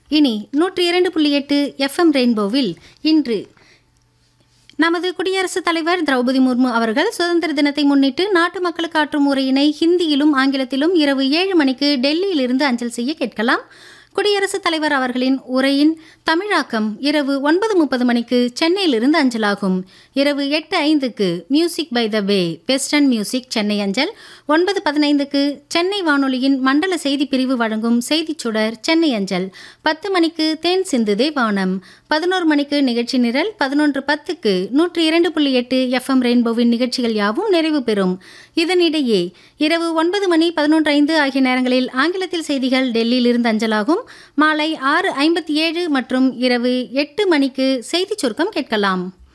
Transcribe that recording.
இனி நூற்றி இரண்டு புள்ளி எட்டு எஃப்எம் ரெயின்போவில் இன்று நமது குடியரசுத் தலைவர் திரௌபதி முர்மு அவர்கள் சுதந்திர தினத்தை முன்னிட்டு நாட்டு மக்களுக்கு ஆற்றும் உரையினை ஹிந்தியிலும் ஆங்கிலத்திலும் இரவு ஏழு மணிக்கு டெல்லியிலிருந்து அஞ்சல் செய்ய கேட்கலாம் குடியரசுத் தலைவர் அவர்களின் உரையின் தமிழாக்கம் இரவு ஒன்பது முப்பது மணிக்கு சென்னையிலிருந்து அஞ்சலாகும் இரவு எட்டு ஐந்துக்கு music by the way western music Chennai அஞ்சல் ஒன்பது பதினைந்துக்கு சென்னை வானொலியின் மண்டல செய்தி பிரிவு வழங்கும் செய்திச் சுடர் சென்னை அஞ்சல் பத்து மணிக்கு தேன் சிந்துதே வானம் பதினோரு மணிக்கு நிகழ்ச்சி நிரல் பதினொன்று பத்துக்கு நூற்றி இரண்டு புள்ளி எட்டு எஃப்எம் ரெயின்போவின் நிகழ்ச்சிகள் யாவும் நிறைவு பெறும் இதனிடையே இரவு ஒன்பது மணி பதினொன்று ஐந்து ஆகிய நேரங்களில் ஆங்கிலத்தில் செய்திகள் டெல்லியிலிருந்து அஞ்சலாகும் மாலை ஆறு ஐம்பத்தி ஏழு மற்றும் இரவு எட்டு மணிக்கு செய்திச் சுருக்கம் கேட்கலாம்